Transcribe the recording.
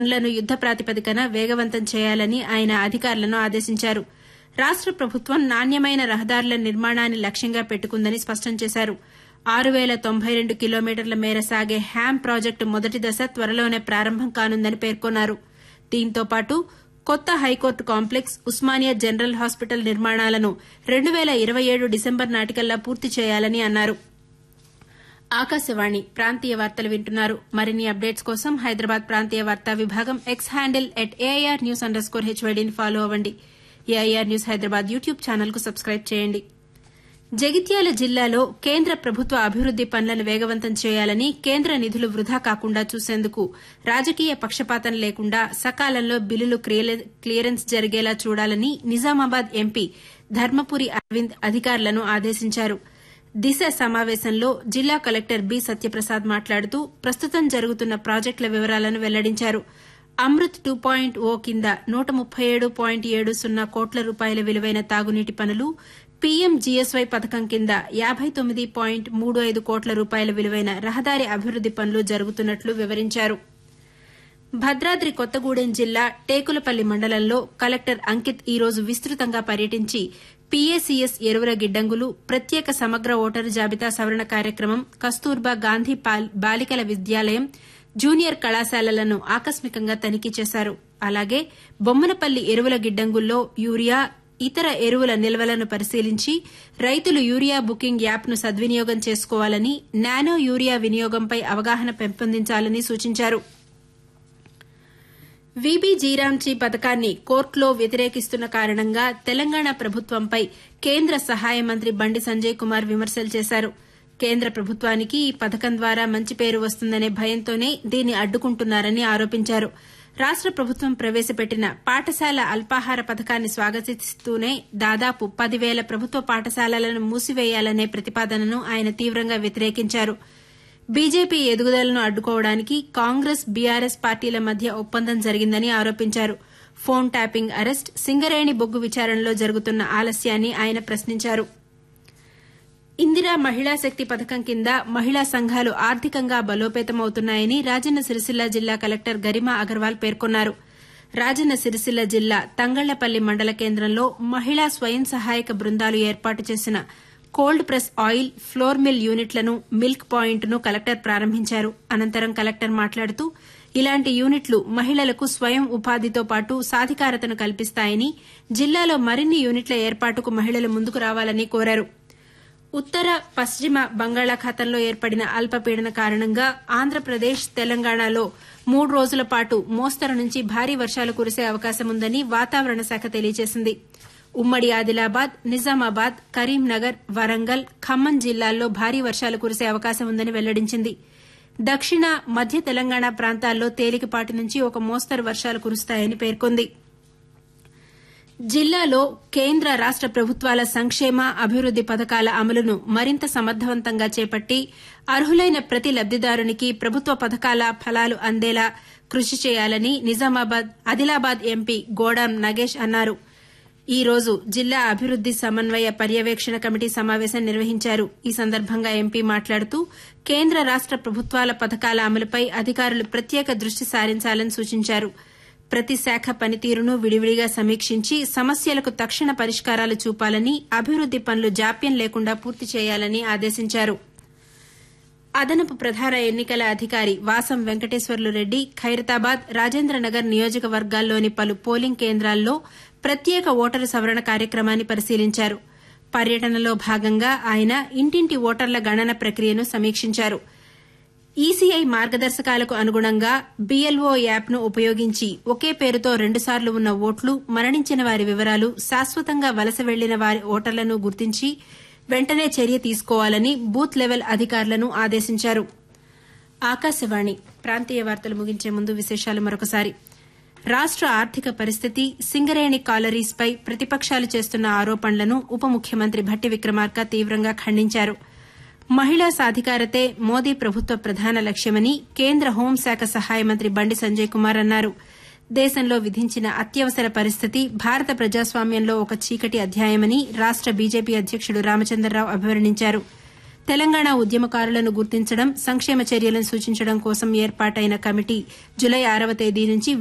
పనులను యుద్ద ప్రాతిపదికన వేగవంతం చేయాలని ఆయన అధికారులను ఆదేశించారు రాష్ట ప్రభుత్వం నాణ్యమైన రహదారుల నిర్మాణాన్ని లక్ష్యంగా పెట్టుకుందని స్పష్టం చేశారు ఆరు పేల తొంభై రెండు కిలోమీటర్ల మేర సాగే హ్యామ్ ప్రాజెక్టు మొదటి దశ త్వరలోనే ప్రారంభం కానుందని పేర్కొన్నారు దీంతో పాటు కొత్త high court complex Osmania general hospital నిర్మాణాలను రెండు పేల ఇరవై ఏడు డిసెంబర్ నాటికల్లా పూర్తి చేయాలని అన్నారు ఆకాశవాణి ప్రాంతీయ వార్తలు వింటున్నారు మరిన్ని అప్డేట్స్ కోసం హైదరాబాద్ ప్రాంతీయ వార్తా విభాగం X handle at AIR news under score హెచ్వైడీని ఫాలో అవ్వండి AIR news Hyderabad YouTube channel కు సబ్స్క్రైబ్ చేయండి జగిత్యాల జిల్లాలో కేంద్ర ప్రభుత్వ అభివృద్ది పనులను వేగవంతం చేయాలని కేంద్ర నిధులు వృధా కాకుండా చూసేందుకు రాజకీయ పక్షపాతం లేకుండా సకాలంలో బిల్లులు క్లియరెన్స్ జరిగేలా చూడాలని నిజామాబాద్ ఎంపీ ధర్మపురి అరవింద్ అధికారులను ఆదేశించారు దిశ సమావేశంలో జిల్లా కలెక్టర్ బి సత్యప్రసాద్ మాట్లాడుతూ ప్రస్తుతం జరుగుతున్న ప్రాజెక్టుల వివరాలను వెల్లడించారు అమృత్ టూ పాయింట్ ఓ కింద నూట ముప్పై ఏడు పాయింట్ ఏడు సున్నా కోట్ల రూపాయల విలువైన తాగునీటి పనులు పీఎం జీఎస్వై పథకం కింద యాబై తొమ్మిది పాయింట్ మూడు ఐదు కోట్ల రూపాయల విలువైన రహదారి అభివృద్ది పనులు జరుగుతున్నట్లు వివరించారు భద్రాద్రి కొత్తగూడెం జిల్లా టేకులపల్లి మండలంలో కలెక్టర్ అంకిత్ ఈ రోజు విస్తృతంగా పర్యటించి పీఏసీఎస్ ఎరువుల గిడ్డంగులు ప్రత్యేక సమగ్ర ఓటరు జాబితా సవరణ కార్యక్రమం కస్తూర్బా గాంధీ బాలికల విద్యాలయం జూనియర్ కళాశాలలను ఆకస్మికంగా తనిఖీ చేశారు అలాగే బొమ్మనపల్లి ఎరువుల గిడ్డంగుల్లో యూరియా ఇతర ఎరువుల నిల్వలను పరిశీలించి రైతులు యూరియా బుకింగ్ యాప్ను సద్వినియోగం చేసుకోవాలని నానో యూరియా వినియోగంపై అవగాహన పెంపొందించాలని సూచించారు వీబీ జీరాంజీ పథకాన్ని కోర్టులో వ్యతిరేకిస్తున్న కారణంగా తెలంగాణ ప్రభుత్వంపై కేంద్ర సహాయ మంత్రి బండి సంజయ్ కుమార్ విమర్శలు చేశారు కేంద్ర ప్రభుత్వానికి ఈ పథకం ద్వారా మంచి పేరు వస్తుందనే భయంతోనే దీన్ని అడ్డుకుంటున్నారని ఆరోపించారు రాష్ట ప్రభుత్వం ప్రవేశపెట్టిన పాఠశాల అల్పాహార పథకాన్ని స్వాగతిస్తూనే దాదాపు పదివేల ప్రభుత్వ పాఠశాలలను మూసివేయాలనే ప్రతిపాదనను ఆయన తీవ్రంగా వ్యతిరేకించారు బీజేపీ ఎదుగుదలను అడ్డుకోవడానికి కాంగ్రెస్ బీఆర్ఎస్ పార్టీల మధ్య ఒప్పందం జరిగిందని ఆరోపించారు ఫోన్ ట్యాపింగ్ అరెస్ట్ సింగరేణి బొగ్గు విచారణలో జరుగుతున్న ఆలస్యాన్ని ఆయన ప్రశ్నించారు ఇందిరా మహిళా శక్తి పథకం కింద మహిళా సంఘాలు ఆర్థికంగా బలోపేతమవుతున్నాయని రాజన్న సిరిసిల్ల జిల్లా కలెక్టర్ గరిమా అగర్వాల్ పేర్కొన్నారు రాజన్న సిరిసిల్ల జిల్లా తంగళ్లపల్లి మండల కేంద్రంలో మహిళా స్వయం సహాయక బృందాలు ఏర్పాటు చేసిన cold press oil flour mill యూనిట్లను మిల్క్ పాయింట్ ను కలెక్టర్ ప్రారంభించారు అనంతరం కలెక్టర్ మాట్లాడుతూ ఇలాంటి యూనిట్లు మహిళలకు స్వయం ఉపాధితో పాటు సాధికారతను కల్పిస్తాయని జిల్లాలో మరిన్ని యూనిట్ల ఏర్పాటుకు మహిళలు ముందుకు రావాలని కోరారు ఉత్తర పశ్చిమ బంగాళాఖాతంలో ఏర్పడిన అల్పపీడన కారణంగా ఆంధ్రప్రదేశ్ తెలంగాణలో మూడు రోజుల పాటు మోస్తరు నుంచి భారీ వర్షాలు కురిసే అవకాశముందని వాతావరణ శాఖ తెలియజేసింది ఉమ్మడి ఆదిలాబాద్ నిజామాబాద్ కరీంనగర్ వరంగల్ ఖమ్మం జిల్లాల్లో భారీ వర్షాలు కురిసే అవకాశం ఉందని వెల్లడించింది దక్షిణ మధ్య తెలంగాణ ప్రాంతాల్లో తేలికపాటి నుంచి ఒక మోస్తరు వర్షాలు కురుస్తాయని పేర్కొంది జిల్లాలో కేంద్ర రాష్ట ప్రభుత్వాల సంక్షేమ అభివృద్ది పథకాల అమలును మరింత సమర్థవంతంగా చేపట్టి అర్హులైన ప్రతి లబ్దిదారునికి ప్రభుత్వ పథకాల ఫలాలు అందేలా కృషి చేయాలని నిజామాబాద్ ఆదిలాబాద్ ఎంపీ గోడాం నగేష్ అన్నారు ఈ రోజు జిల్లా అభివృద్ది సమన్వయ పర్యవేక్షణ కమిటీ సమావేశం నిర్వహించారు ఈ సందర్భంగా ఎంపీ మాట్లాడుతూ కేంద్ర రాష్ట ప్రభుత్వాల పథకాల అమలుపై అధికారులు ప్రత్యేక దృష్టి సారించాలని సూచించారు ప్రతి శాఖ పనితీరును విడివిడిగా సమీక్షించి సమస్యలకు తక్షణ పరిష్కారాలు చూపాలని అభివృద్ది పనులు జాప్యం లేకుండా పూర్తి చేయాలని ఆదేశించారు అదనపు ప్రధాన ఎన్నికల అధికారి వాసం వెంకటేశ్వర్లు రెడ్డి ఖైరతాబాద్ రాజేంద్రనగర్ నియోజకవర్గాల్లోని పలు పోలింగ్ కేంద్రాల్లో ప్రత్యేక ఓటరు సవరణ కార్యక్రమాన్ని పరిశీలించారు పర్యటనలో భాగంగా ఆయన ఇంటింటి ఓటర్ల గణన ప్రక్రియను సమీక్షించారు ఈసీఐ మార్గదర్శకాలకు అనుగుణంగా బీఎల్ఓ యాప్ను ఉపయోగించి ఒకే పేరుతో రెండుసార్లు ఉన్న ఓట్లు మరణించిన వారి వివరాలు శాశ్వతంగా వలస వెళ్లిన వారి ఓటర్లను గుర్తించి వెంటనే చర్య తీసుకోవాలని బూత్ లెవెల్ అధికారులను ఆదేశించారు ఆకాశవాణి ప్రాంతీయ వార్తలు ముగించే ముందు విశేషాలు మరొకసారి రాష్ట ఆర్థిక పరిస్థితి సింగరేణి కాలరీస్పై ప్రతిపక్షాలు చేస్తున్న ఆరోపణలను ఉప ముఖ్యమంత్రి భట్టి విక్రమార్క తీవ్రంగా ఖండించారు మహిళా సాధికారతే మోదీ ప్రభుత్వ ప్రధాన లక్ష్యమని కేంద్ర హోంశాఖ సహాయ మంత్రి బండి సంజయ్ కుమార్ అన్నారు దేశంలో విధించిన అత్యవసర పరిస్థితి భారత ప్రజాస్వామ్యంలో ఒక చీకటి అధ్యాయమని రాష్ట బీజేపీ అధ్యకుడు రామచంద్రరావు అభివర్ణించారు తెలంగాణ ఉద్యమకారులను గుర్తించడం సంక్షేమ చర్యలను సూచించడం కోసం ఏర్పాటైన కమిటీ జులై ఆరవ తేదీ నుంచి